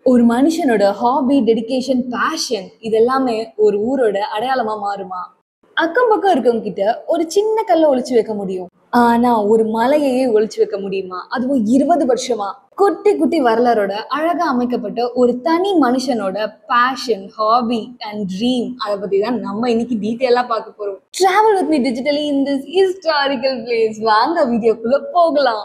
ஒரு மனுஷனோட hobby dedication fashion இதெல்லாமே ஒரு ஊரோட அடையாளமா மாறுமா அக்கம் பக்கம் இருக்கவங்க கிட்ட ஒரு சின்ன கல்லை ஒளிச்சு வைக்க முடியும் ஆனா ஒரு மலையையே ஒளிச்சு வைக்க முடியுமா அதுவும் இருபது வருஷமா குட்டி குட்டி வரலாறோட அழகா அமைக்கப்பட்ட ஒரு தனி மனுஷனோட பேஷன் ஹாபி அண்ட் ட்ரீம் அதை பத்தி தான் நம்ம இன்னைக்கு டீட்டெயிலா பார்க்க போறோம் travel with me digitally in this historical place வாங்க வீடியோக்குள்ள போகலாம்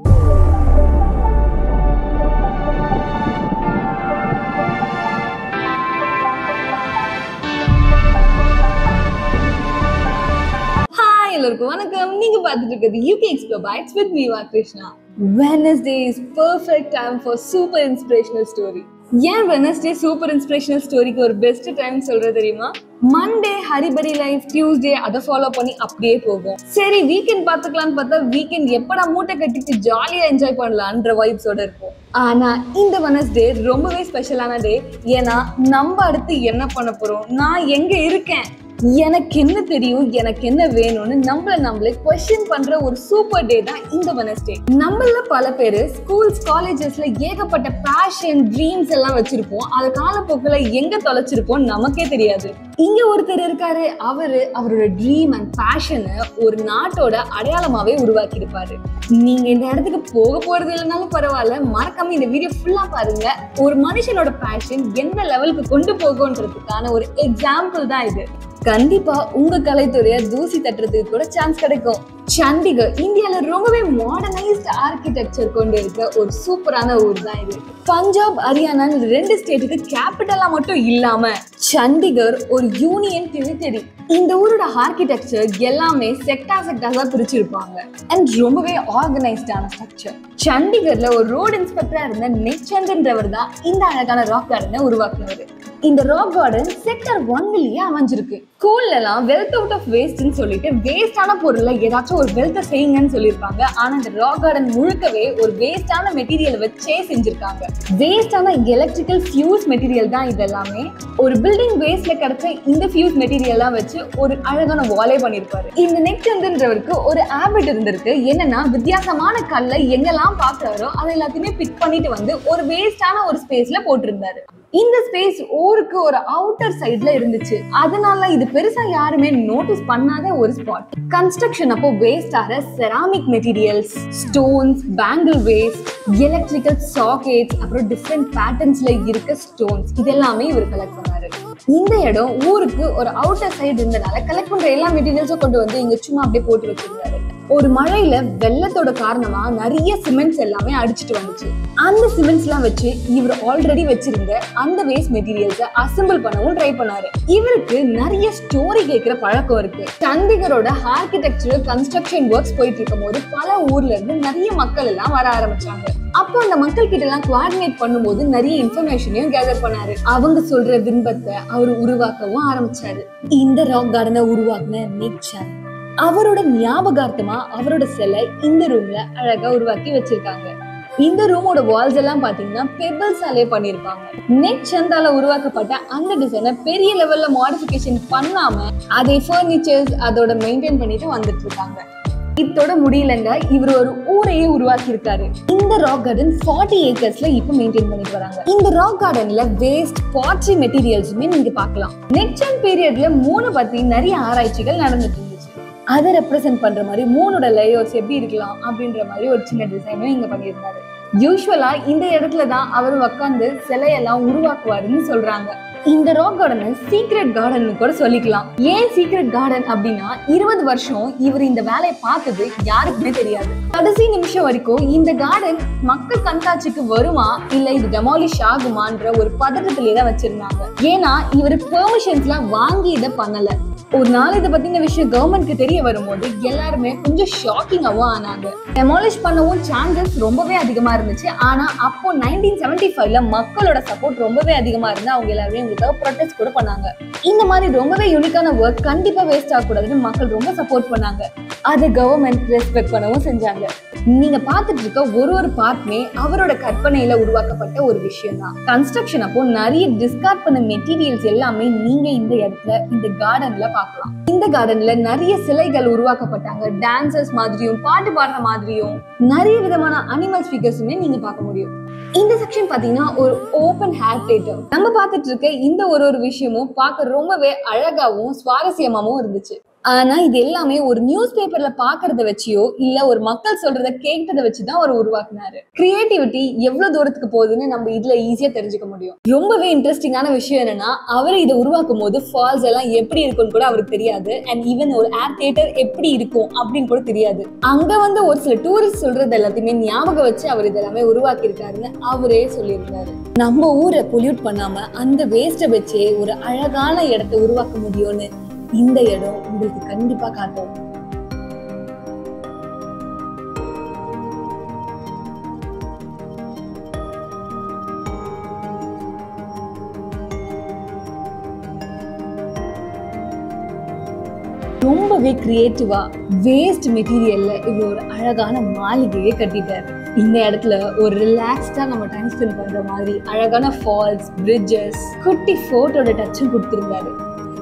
ஹாய் எல்லாருக்கும் வணக்கம் நீங்க பார்த்துட்டு இருக்கிறது யூகே எக்ஸ்ப்ளோர் பைட்ஸ் வித் மீவா Krishna Wednesday is perfect time for super inspirational story ஏன் வெனஸ்டே சூப்பர் இன்ஸ்பிரேஷனல் ஸ்டோரிக்கு ஒரு பெஸ்ட் டைம் சொல்றது தெரியுமா மண்டே ஹரிபரி லைஃப் டியூஸ்டே அதை ஃபாலோ பண்ணி அப்படியே போகும் சரி வீக்கெண்ட் பார்த்துக்கலாம்னு பார்த்தா வீக்கெண்ட் எப்படா மூட்டை கட்டிட்டு ஜாலியா என்ஜாய் பண்ணலான்ற வைப்ஸோட இருக்கும் ஆனா இந்த வெனஸ்டே ரொம்பவே ஸ்பெஷலான டே ஏன்னா நம்ம அடுத்து என்ன பண்ண போறோம் நான் எங்க இருக்கேன் எனக்கு என்ன தெரியும் எனக்கு என்ன வேணும்னு நம்மள நம்மளே கொஸ்டின் பண்ற ஒரு சூப்பர் டே தான் இந்த வெனஸ்டே நம்மள பல பேர் ஸ்கூல்ஸ் காலேஜஸ்ல ஏகப்பட்ட பேஷன் ட்ரீம்ஸ் எல்லாம் வச்சிருப்போம் அது காலப்போக்கில் எங்க தொலைச்சிருப்போம் நமக்கே தெரியாது இங்க ஒருத்தர் இருக்காரு அவரு அவரோட ட்ரீம் அண்ட் பேஷனை ஒரு நாட்டோட அடையாளமாவே உருவாக்கி இருப்பாரு நீங்க இந்த இடத்துக்கு போக போறது இல்லைனாலும் பரவாயில்ல மறக்காம இந்த வீடியோ ஃபுல்லா பாருங்க ஒரு மனுஷனோட பேஷன் எந்த லெவலுக்கு கொண்டு போகும்ன்றதுக்கான ஒரு எக்ஸாம்பிள் தான் இது கண்டிப்பா உங்க கலைத்துறைய தூசி தட்டுறதுக்கு கூட சான்ஸ் கிடைக்கும் சண்டிகர் இந்தியால ரொம்பவே மாடர்னைஸ்ட் ஆர்கிடெக்சர் கொண்டு இருக்க ஒரு சூப்பரான ஊர் தான் இது பஞ்சாப் ஹரியானான்னு ரெண்டு ஸ்டேட்டுக்கு கேபிட்டலா மட்டும் இல்லாம சண்டிகர் ஒரு யூனியன் டெரிட்டரி இந்த ஊரோட ஆர்கிடெக்சர் எல்லாமே செக்டா செக்டாஸா பிரிச்சிருப்பாங்க அண்ட் ரொம்பவே ஆர்கனைஸ்டான ஸ்ட்ரக்சர் சண்டிகர்ல ஒரு ரோடு இன்ஸ்பெக்டரா இருந்த நெச்சந்திரன்றவர் தான் இந்த அழகான ராக் கார்டனை உருவாக்குனவர் இந்த ராக் கார்டன் செக்டர் ஒன்லயே அமைஞ்சிருக்கு ஸ்கூல்ல எல்லாம் வெல்த் அவுட் ஆஃப் வேஸ்ட்னு சொல்லிட்டு வேஸ்டான பொருள்ல ஏதாச்சும் ஒரு வெல்த்தை செய்யுங்கன்னு சொல்லியிருப்பாங்க ஆனா இந்த ராக் கார்டன் முழுக்கவே ஒரு வேஸ்டான மெட்டீரியல் வச்சே செஞ்சிருக்காங்க வேஸ்டான எலக்ட்ரிக்கல் ஃபியூஸ் மெட்டீரியல் தான் இது எல்லாமே ஒரு பில்டிங் வேஸ்ட்ல கிடைச்ச இந்த ஃபியூஸ் மெட்டீரியல்லாம் வச்சு ஒரு அழகான வாலே பண்ணிருப்பாரு இந்த நெக் சந்திரன்றவருக்கு ஒரு ஹேபிட் இருந்திருக்கு என்னன்னா வித்தியாசமான கல்லை எங்கெல்லாம் பாக்குறாரோ அதை எல்லாத்தையுமே பிக் பண்ணிட்டு வந்து ஒரு வேஸ்டான ஒரு ஸ்பேஸ்ல போட்டிருந்தாரு இந்த ஸ்பேஸ் ஊருக்கு ஒரு அவுட்டர் சைட்ல இருந்துச்சு அதனால இது பெருசா யாருமே நோட்டீஸ் பண்ணாத ஒரு ஸ்பாட் கன்ஸ்ட்ரக்ஷன் அப்போ வேஸ்ட் ஆகிற ceramic materials stones bangle waste electrical sockets அப்புறம் டிஃப்ரெண்ட் பேட்டர்ன்ஸ்ல இருக்க ஸ்டோன்ஸ் இதெல்லாமே இவர் கலெக்ட் பண்ணாரு இந்த இடம் ஊருக்கு ஒரு அவுட்டர் சைடு இருந்தனால கலெக்ட் பண்ற எல்லா மெட்டீரியல்ஸும் கொண்டு வந்து இங்க சும்மா அப்படியே போட்டு வச்சிருந்தாரு ஒரு மழையில வெள்ளத்தோட காரணமா நிறைய சிமெண்ட்ஸ் எல்லாமே அடிச்சிட்டு வந்துச்சு அந்த சிமெண்ட்ஸ் எல்லாம் வச்சு இவர் ஆல்ரெடி வச்சிருந்த அந்த வேஸ்ட் மெட்டீரியல்ஸை அசம்பிள் பண்ணவும் ட்ரை பண்ணாரு இவருக்கு நிறைய ஸ்டோரி கேட்கிற பழக்கம் இருக்கு சண்டிகரோட ஆர்கிடெக்சரல் கன்ஸ்ட்ரக்ஷன் ஒர்க்ஸ் போயிட்டு இருக்கும் போது பல ஊர்ல இருந்து நிறைய மக்கள் எல்லாம் வர ஆரம்பிச்சாங்க அப்போ அந்த மக்கள் கிட்ட எல்லாம் கோஆர்டினேட் பண்ணும்போது நிறைய இன்ஃபர்மேஷனையும் கேதர் பண்ணாரு அவங்க சொல்ற விருப்பத்தை அவர் உருவாக்கவும் ஆரம்பிச்சாரு இந்த ராக் கார்டனை உருவாக்குன நிக் சந்த் அவரோட ஞாபகார்த்தமா அவரோட சிலை இந்த ரூம்ல அழகா உருவாக்கி வச்சிருக்காங்க இந்த ரூமோட வால்ஸ் எல்லாம் பாத்தீங்கன்னா பெபிள்ஸாலே பண்ணிருப்பாங்க நெட் சந்தால உருவாக்கப்பட்ட அந்த டிசைனை பெரிய லெவல்ல மாடிஃபிகேஷன் பண்ணாம அதை ஃபர்னிச்சர்ஸ் அதோட மெயின்டைன் பண்ணிட்டு வந்துட்டு இருக்காங்க இதோட முடியலங்க இவர் ஒரு ஊரையே உருவாக்கி இருக்காரு இந்த ராக் கார்டன் ஃபார்ட்டி ஏக்கர்ஸ்ல இப்ப மெயின்டைன் பண்ணிட்டு வராங்க இந்த ராக் கார்டன்ல வேஸ்ட் பாட்ரி மெட்டீரியல்ஸுமே நீங்க பார்க்கலாம் நெக்ஸ்ட் பீரியட்ல மூணு பத்தி நிறைய ஆராய்ச்சிகள் நடந்துட்டு இருந்துச்சு அதை ரெப்ரசென்ட் பண்ற மாதிரி மூணோட லேயர்ஸ் எப்படி இருக்கலாம் அப்படின்ற மாதிரி ஒரு சின்ன டிசைனும் இங்க பண்ணியிருந்தாரு யூஸ்வலா இந்த இடத்துல தான் அவர் உட்காந்து சிலையெல்லாம் உருவாக்குவாருன்னு சொல்றாங்க இந்த ராக் கார்டனை சீக்ரெட் கார்டன் கூட சொல்லிக்கலாம் ஏன் சீக்ரெட் கார்டன் அப்படின்னா இருபது வருஷம் இவர் இந்த வேலையை பார்த்தது யாருக்குமே தெரியாது கடைசி நிமிஷம் வரைக்கும் இந்த கார்டன் மக்கள் கண்காட்சிக்கு வருமா இல்ல இது டெமாலிஷ் ஆகுமான்ற ஒரு பதட்டத்திலே தான் வச்சிருந்தாங்க ஏன்னா இவர் பெர்மிஷன்ஸ்லாம் வாங்கி இதை பண்ணல ஒரு நாள் இதை பத்தின விஷயம் கவர்மெண்ட்க்கு தெரிய வரும்போது எல்லாருமே கொஞ்சம் ஷாக்கிங்காவும் ஆனாங்க டெமாலிஷ் பண்ணவும் சான்சஸ் ரொம்பவே அதிகமா இருந்துச்சு ஆனா அப்போ நைன்டீன் செவன்டி ஃபைவ்ல மக்களோட சப்போர்ட் ரொம்பவே அதிகமா இருந்து அவங்க எல்லாருமே உங்களுக்காக ப்ரொடெஸ்ட் கூட பண்ணாங்க இந்த மாதிரி ரொம்பவே யூனிக்கான ஒர்க் கண்டிப்பா வேஸ்ட் ஆகக்கூடாதுன்னு மக்கள் ரொம்ப சப்போர்ட் பண்ணாங்க அதை கவர்மெண்ட் ரெஸ்பெக்ட் பண்ணவும் செஞ்சாங்க நீங்க பார்த்துட்டு இருக்க ஒரு ஒரு பார்ட்மே அவரோட கற்பனையில உருவாக்கப்பட்ட ஒரு விஷயம் தான் கன்ஸ்ட்ரக்ஷன் அப்போ நிறைய டிஸ்கார்ட் பண்ண மெட்டீரியல்ஸ் எல்லாமே நீங்க இந்த இடத்துல இந்த கார்டன்ல பார்க்கலாம் இந்த கார்டன்ல நிறைய சிலைகள் உருவாக்கப்பட்டாங்க டான்சர்ஸ் மாதிரியும் பாட்டு பாடுற மாதிரியும் நிறைய விதமான அனிமல்ஸ் ஃபிகர்ஸுமே நீங்க பார்க்க முடியும் இந்த செக்ஷன் பாத்தீங்கன்னா ஒரு ஓபன் ஹேர் தேட்டர் நம்ம பார்த்துட்டு இருக்க இந்த ஒரு ஒரு விஷயமும் பார்க்க ரொம்பவே அழகாவும் சுவாரஸ்யமாவும் இருந்துச்சு ஆனா இது எல்லாமே ஒரு நியூஸ் பேப்பர்ல பாக்குறத வச்சியோ இல்ல ஒரு மக்கள் சொல்றத கேட்டதை வச்சுதான் அவர் உருவாக்குனாரு கிரியேட்டிவிட்டி எவ்வளவு தூரத்துக்கு போகுதுன்னு நம்ம இதுல ஈஸியா தெரிஞ்சுக்க முடியும் ரொம்பவே இன்ட்ரெஸ்டிங்கான விஷயம் என்னன்னா அவர் இதை உருவாக்கும் போது ஃபால்ஸ் எல்லாம் எப்படி இருக்கும்னு கூட அவருக்கு தெரியாது அண்ட் ஈவன் ஒரு ஏர் தியேட்டர் எப்படி இருக்கும் அப்படின்னு கூட தெரியாது அங்க வந்து ஒரு சில டூரிஸ்ட் சொல்றது எல்லாத்தையுமே ஞாபகம் வச்சு அவர் இதெல்லாமே உருவாக்கி இருக்காருன்னு அவரே சொல்லியிருந்தாரு நம்ம ஊரை பொல்யூட் பண்ணாம அந்த வேஸ்ட்டை வச்சே ஒரு அழகான இடத்தை உருவாக்க முடியும்னு இந்த இடம் உங்களுக்கு கண்டிப்பா காட்டும் ரொம்பவே கிரியேட்டிவா வேஸ்ட் மெட்டீரியல்ல இவர் ஒரு அழகான மாளிகையை கட்டிட்டாரு இந்த இடத்துல ஒரு ரிலாக்ஸ்டா நம்ம டைம் ஸ்பெண்ட் பண்ற மாதிரி அழகான ஃபால்ஸ் பிரிட்ஜஸ் குட்டி போட்டோட டச்சும் கொடுத்திருந்தாரு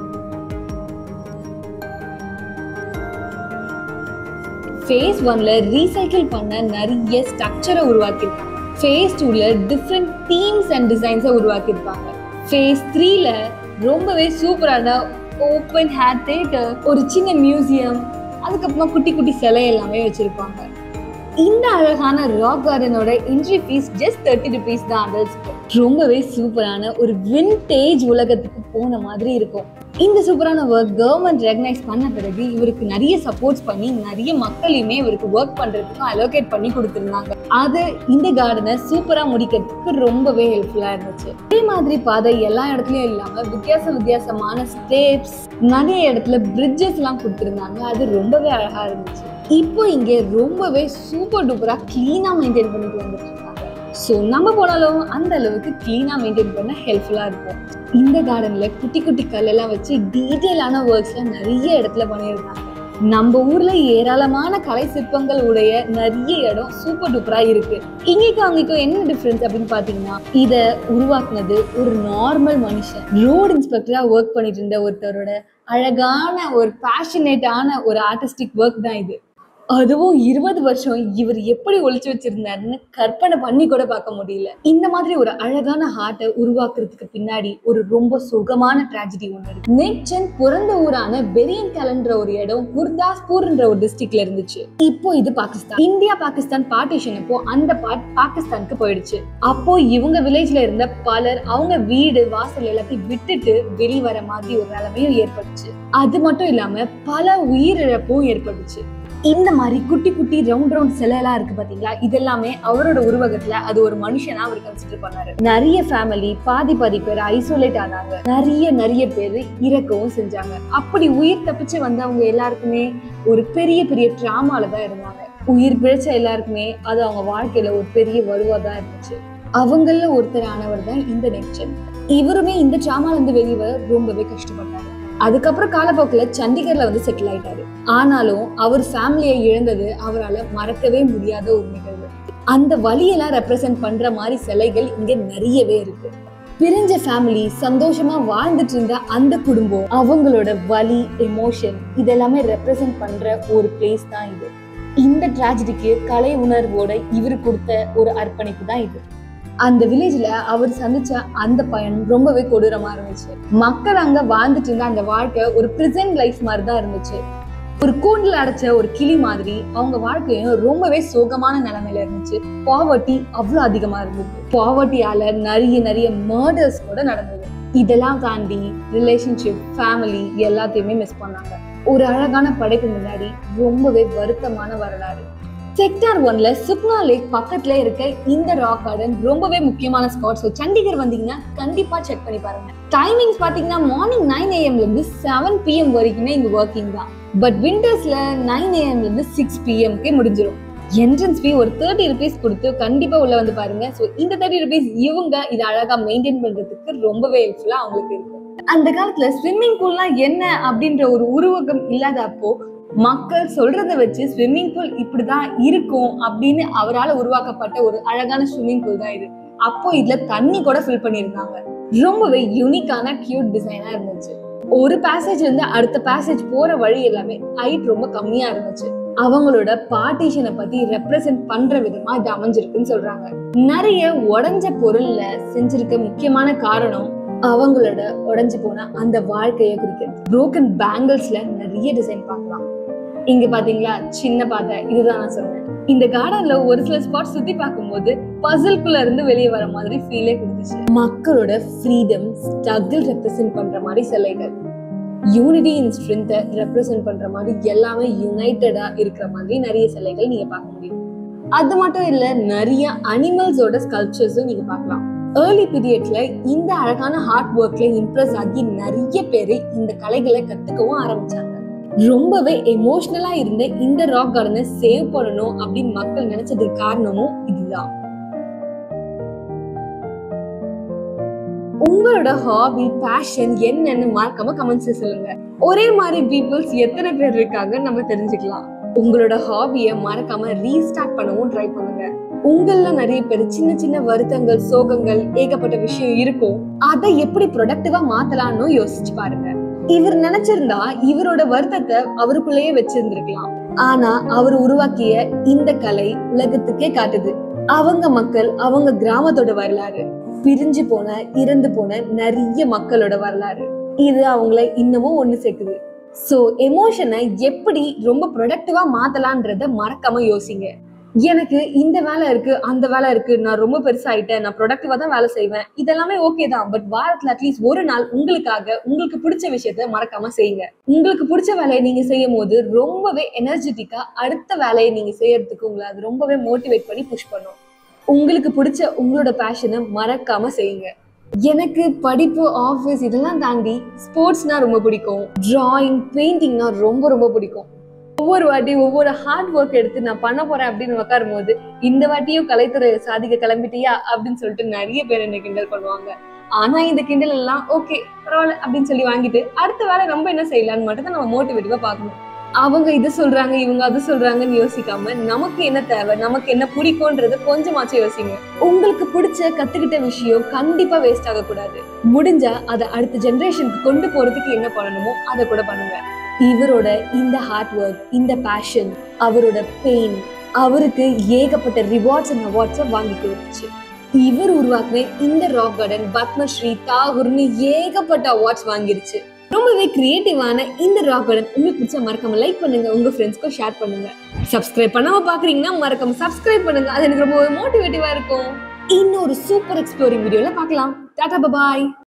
ஃபேஸ் ஒன்ல ரீசைக்கிள் பண்ண நிறைய ஸ்ட்ரக்சரை உருவாக்கியிருக்காங்க ஃபேஸ் டூல டிஃப்ரெண்ட் தீம்ஸ் அண்ட் டிசைன்ஸை உருவாக்கியிருப்பாங்க ஃபேஸ் த்ரீல ரொம்பவே சூப்பரான ஓப்பன் ஹேர் தேட்டர் ஒரு சின்ன மியூசியம் அதுக்கப்புறமா குட்டி குட்டி சிலை எல்லாமே வச்சிருப்பாங்க இந்த அழகான ராக் கார்டனோட entry fees just thirty rupees தான் அடல்ட்ஸ்க்கு ரொம்பவே சூப்பரான ஒரு வின்டேஜ் உலகத்துக்கு போன மாதிரி இருக்கும் இந்த சூப்பரான ஒர்க் கவர்மெண்ட் ரெகனைஸ் பண்ண பிறகு இவருக்கு நிறைய சப்போர்ட்ஸ் பண்ணி நிறைய மக்களையுமே இவருக்கு ஒர்க் பண்றதுக்கு அலோகேட் பண்ணி கொடுத்துருந்தாங்க அது இந்த கார்டனை சூப்பரா முடிக்கிறதுக்கு ரொம்பவே ஹெல்ப்ஃபுல்லா இருந்துச்சு இதே மாதிரி பாதை எல்லா இடத்துலயும் இல்லாம வித்தியாச வித்தியாசமான ஸ்டேப்ஸ் நிறைய இடத்துல பிரிட்ஜஸ் எல்லாம் கொடுத்துருந்தாங்க அது ரொம்பவே அழகா இருந்துச்சு இப்போ இங்க ரொம்பவே சூப்பர் டூப்பரா கிளீனா மெயின்டைன் பண்ணிட்டு வந்துட்டு இருக்காங்க ஸோ நம்ம போனாலும் அந்த அளவுக்கு கிளீனா மெயின்டைன் பண்ண ஹெல்ப்ஃபுல்லா இருக்கும் இந்த கார்டன்ல குட்டி குட்டி கல்லெல்லாம் வச்சு டீட்டெயிலான ஒர்க்ஸ்லாம் நிறைய இடத்துல பண்ணியிருக்காங்க நம்ம ஊர்ல ஏராளமான கலை சிற்பங்கள் உடைய நிறைய இடம் சூப்பர் டூப்பரா இருக்கு இங்கேக்கும் அங்கேக்கும் என்ன டிஃபரன்ஸ் அப்படின்னு பாத்தீங்கன்னா இத உருவாக்குனது ஒரு நார்மல் மனுஷன் ரோடு இன்ஸ்பெக்டரா ஒர்க் பண்ணிட்டு இருந்த ஒருத்தரோட அழகான ஒரு பேஷனேட்டான ஒரு ஆர்டிஸ்டிக் ஒர்க் தான் இது அதுவும் இருபது வருஷம் இவர் எப்படி ஒளிச்சு வச்சிருந்தாருன்னு கற்பனை பண்ணி கூட பார்க்க முடியல இந்த மாதிரி ஒரு அழகான ஹார்ட்டை உருவாக்குறதுக்கு பின்னாடி ஒரு ரொம்ப சுகமான டிராஜடி ஒன்று இருக்கு நேச்சன் பிறந்த ஊரான பெரியன் கலன்ற ஒரு இடம் குர்தாஸ்பூர்ன்ற ஒரு டிஸ்ட்ரிக்ட்ல இருந்துச்சு இப்போ இது பாகிஸ்தான் இந்தியா பாகிஸ்தான் பார்ட்டிஷன் அப்போ அந்த பார்ட் பாகிஸ்தானுக்கு போயிடுச்சு அப்போ இவங்க வில்லேஜ்ல இருந்த பலர் அவங்க வீடு வாசல் எல்லாத்தையும் விட்டுட்டு வெளி வர மாதிரி ஒரு நிலைமையும் ஏற்பட்டுச்சு அது மட்டும் இல்லாம பல உயிரிழப்பும் ஏற்பட்டுச்சு இந்த மாதிரி குட்டி குட்டி ரவுண்ட் ரவுண்ட் சிலையெல்லாம் இருக்கு பாத்தீங்களா இதெல்லாமே அவரோட உருவகத்துல அது ஒரு மனுஷனா அவர் கன்சிடர் பண்ணாரு நிறைய ஃபேமிலி பாதி பாதி பேர் ஐசோலேட் ஆனாங்க நிறைய நிறைய பேர் இறக்கவும் செஞ்சாங்க அப்படி உயிர் தப்பிச்சு வந்தவங்க எல்லாருக்குமே ஒரு பெரிய பெரிய டிராமால தான் இருந்தாங்க உயிர் பிழைச்ச எல்லாருக்குமே அது அவங்க வாழ்க்கையில ஒரு பெரிய வலுவா தான் இருந்துச்சு அவங்கள ஒருத்தரானவர் தான் இந்த நெக்சன் இவருமே இந்த டிராமால இருந்து வெளியே வர ரொம்பவே கஷ்டப்பட்டாரு அதுக்கப்புறம் காலப்போக்கில் சண்டிகர்ல வந்து செட்டில் ஆயிட்டாரு ஆனாலும் அவர் ஃபேமிலியை இழந்தது அவரால் மறக்கவே முடியாத ஒரு நிகழ்வு அந்த வழியெல்லாம் ரெப்ரசென்ட் பண்ற மாதிரி சிலைகள் இங்க நிறையவே இருக்கு பிரிஞ்ச ஃபேமிலி சந்தோஷமா வாழ்ந்துட்டு இருந்த அந்த குடும்பம் அவங்களோட வலி எமோஷன் இதெல்லாமே ரெப்ரசென்ட் பண்ற ஒரு பிளேஸ் தான் இது இந்த டிராஜடிக்கு கலை உணர்வோட இவர் கொடுத்த ஒரு அர்ப்பணிப்பு தான் இது அந்த வில்லேஜ்ல அவர் சந்திச்ச அந்த பயணம் ரொம்பவே கொடூரமா இருந்துச்சு மக்கள் அங்க வாழ்ந்துட்டு இருந்த அந்த வாழ்க்கை ஒரு பிரசன்ட் லைஃப் மாதிரி தான் இருந்துச்சு ஒரு கூண்டில் அடைச்ச ஒரு கிளி மாதிரி அவங்க வாழ்க்கையும் ரொம்பவே சோகமான நிலைமையில இருந்துச்சு பாவர்ட்டி அவ்வளோ அதிகமா இருந்தது பாவர்ட்டியால நிறைய நிறைய மர்டர்ஸ் கூட நடந்தது இதெல்லாம் தாண்டி ரிலேஷன்ஷிப் ஃபேமிலி எல்லாத்தையுமே மிஸ் பண்ணாங்க ஒரு அழகான படைப்பு முன்னாடி ரொம்பவே வருத்தமான வரலாறு செக்டார் ஒன்ல சுக்னா லேக் பக்கத்துல இருக்க இந்த ராக் கார்டன் ரொம்பவே முக்கியமான ஸ்பாட் ஸோ சண்டிகர் வந்தீங்கன்னா கண்டிப்பா செக் பண்ணி பாருங்க டைமிங்ஸ் பாத்தீங்கன்னா மார்னிங் நைன் ஏஎம்ல இருந்து செவன் பிஎம் வரைக்குமே இங்க ஒர்க்கிங் தான் பட் விண்டர்ஸ்ல நைன் ஏஎம்ல இருந்து சிக்ஸ் பிஎம்க்கே முடிஞ்சிடும் என்ட்ரன்ஸ் ஃபீ ஒரு தேர்ட்டி ருபீஸ் கொடுத்து கண்டிப்பா உள்ள வந்து பாருங்க ஸோ இந்த தேர்ட்டி ருபீஸ் இவங்க இதை அழகா மெயின்டைன் பண்றதுக்கு ரொம்பவே ஹெல்ப்ஃபுல்லா அவங்களுக்கு இருக்கும் அந்த காலத்துல ஸ்விம்மிங் பூல்லாம் என்ன அப்படின்ற ஒரு உருவகம் இல்லாத அப்போ மக்கள் சொல்றத வச்சு ஸ்விம்மிங் பூல் இப்படிதான் இருக்கும் அப்படின்னு அவரால் உருவாக்கப்பட்ட ஒரு அழகான ஸ்விம்மிங் பூல் தான் இது அப்போ இதுல தண்ணி கூட ஃபில் பண்ணியிருந்தாங்க ரொம்பவே யூனிக்கான கியூட் டிசைனா இருந்துச்சு ஒரு பேசேஜ் இருந்து அடுத்த பேசேஜ் போற வழி எல்லாமே ஹைட் ரொம்ப கம்மியா இருந்துச்சு அவங்களோட பார்ட்டிஷனை பத்தி ரெப்ரசென்ட் பண்ற விதமா இது அமைஞ்சிருக்குன்னு சொல்றாங்க நிறைய உடைஞ்ச பொருள்ல செஞ்சிருக்க முக்கியமான காரணம் அவங்களோட உடைஞ்சு போன அந்த வாழ்க்கையை குறிக்கிறது broken பேங்கிள்ஸ்ல நிறைய டிசைன் பார்க்கலாம் இங்க பாத்தீங்களா சின்ன பாதை இதுதான் நான் சொன்னேன் இந்த கார்டன்ல ஒரு சில ஸ்பாட் சுத்தி பார்க்கும்போது பசில்குள்ள இருந்து வெளியே வர மாதிரி ஃபீலே கொடுத்துச்சு மக்களோட ஃப்ரீடம் ஸ்ட்ரகிள் ரெப்ரசென்ட் பண்ற மாதிரி சிலைகள் யூனிட்டி இன் ஸ்ட்ரென்த்தை ரெப்ரசென்ட் பண்ற மாதிரி எல்லாமே யுனைட்டடா இருக்கிற மாதிரி நிறைய சிலைகள் நீங்க பார்க்க முடியும் அது மட்டும் இல்ல நிறைய அனிமல்ஸோட ஸ்கல்ப்சர்ஸும் நீங்க பார்க்கலாம் ஏர்லி பீரியட்ல இந்த அழகான ஹார்ட் ஒர்க்ல இம்ப்ரெஸ் ஆகி நிறைய பேர் இந்த கலைகளை கத்துக்கவும் ஆரம்பிச்சாங்க ரொம்பவே எமோஷனலா இருந்த இந்த ராக் கார்டனை சேவ் பண்ணணும் அப்படின்னு மக்கள் நினைச்சதுக்கு காரணமும் இதுதான் உங்களோட ஹாபி பேஷன் என்னன்னு மறக்காம கமெண்ட்ஸ்ல சொல்லுங்க ஒரே மாதிரி பீப்புள்ஸ் எத்தனை பேர் இருக்காங்க நம்ம தெரிஞ்சுக்கலாம் உங்களோட ஹாபியை மறக்காம ரீஸ்டார்ட் பண்ணவும் ட்ரை பண்ணுங்க உங்கள நிறைய பேர் சின்ன சின்ன வருத்தங்கள் சோகங்கள் ஏகப்பட்ட விஷயம் இருக்கும் அதை எப்படி ப்ரொடக்டிவா மாத்தலாம்னு யோசிச்சு பாருங்க இவர் நினைச்சிருந்தா இவரோட வருத்தத்தை அவருக்குள்ளேயே வச்சிருந்திருக்கலாம் ஆனா அவர் உருவாக்கிய இந்த கலை உலகத்துக்கே காட்டுது அவங்க மக்கள் அவங்க கிராமத்தோட வரலாறு பிரிஞ்சு போன இறந்து போன நிறைய மக்களோட வரலாறு இது அவங்கள இன்னமும் ஒண்ணு சேர்க்குது சோ எமோஷனை எப்படி ரொம்ப ப்ரொடக்டிவா மாத்தலான்றத மறக்காம யோசிங்க எனக்கு இந்த வேலை இருக்கு அந்த வேலை இருக்கு நான் ரொம்ப பெருசாயிட்டேன் நான் ப்ரொடக்டிவா தான் வேலை செய்வேன் இதெல்லாமே ஓகே தான் பட் வாரத்துல அட்லீஸ்ட் ஒரு நாள் உங்களுக்காக உங்களுக்கு பிடிச்ச விஷயத்த மறக்காம செய்யுங்க உங்களுக்கு பிடிச்ச வேலையை நீங்க செய்யும் போது ரொம்பவே எனர்ஜெட்டிக்கா அடுத்த வேலையை நீங்க செய்யறதுக்கு உங்களை அது ரொம்பவே மோட்டிவேட் பண்ணி புஷ் பண்ணும் உங்களுக்கு பிடிச்ச உங்களோட பேஷனை மறக்காம செய்யுங்க எனக்கு படிப்பு ஆஃபீஸ் இதெல்லாம் தாண்டி ஸ்போர்ட்ஸ்னா ரொம்ப பிடிக்கும் டிராயிங் பெயிண்டிங்னா ரொம்ப ரொம்ப பிடிக்கும் ஒவ்வொரு வாட்டி ஒவ்வொரு ஹார்ட் ஒர்க் எடுத்து நான் பண்ண போறேன் அப்படின்னு உட்காரும் போது இந்த வாட்டியும் கலைத்துறை சாதிக்க கிளம்பிட்டியா அப்படின்னு சொல்லிட்டு நிறைய பேர் என்ன கிண்டல் பண்ணுவாங்க ஆனா இந்த கிண்டல் எல்லாம் ஓகே பரவாயில்ல அப்படின்னு சொல்லி வாங்கிட்டு அடுத்த வேலை நம்ம என்ன செய்யலாம்னு மட்டும் தான் நம்ம மோட்டிவேட்டிவா பார்க்கணும் அவங்க இது சொல்றாங்க இவங்க அது சொல்றாங்கன்னு யோசிக்காம நமக்கு என்ன தேவை நமக்கு என்ன பிடிக்கும்ன்றது கொஞ்சமாச்சும் யோசிங்க உங்களுக்கு பிடிச்ச கத்துக்கிட்ட விஷயம் கண்டிப்பா வேஸ்ட் ஆகக்கூடாது முடிஞ்சா அதை அடுத்த ஜெனரேஷனுக்கு கொண்டு போறதுக்கு என்ன பண்ணணுமோ அதை கூட பண்ணுங்க இவரோட இந்த ஹார்ட் ஒர்க் இந்த பேஷன் அவரோட பெயின் அவருக்கு ஏகப்பட்ட ரிவார்ட்ஸ் அண்ட் அவார்ட்ஸை வாங்கி கொடுத்துச்சு இவர் உருவாக்குன இந்த ராக் கார்டன் பத்மஸ்ரீ தாகூர்னு ஏகப்பட்ட அவார்ட்ஸ் வாங்கிருச்சு ரொம்பவே கிரியேட்டிவான இந்த ராக் கார்டன் உங்களுக்கு பிடிச்ச மறக்காம லைக் பண்ணுங்க உங்க ஃப்ரெண்ட்ஸ்க்கும் ஷேர் பண்ணுங்க சப்ஸ்கிரைப் பண்ணாம பாக்குறீங்கன்னா மறக்காம சப்ஸ்கிரைப் பண்ணுங்க அது எனக்கு ரொம்ப மோட்டிவேட்டிவா இருக்கும் இன்னொரு சூப்பர் எக்ஸ்ப்ளோரிங் வீடியோல பார்க்கலாம் டாடா பபாய்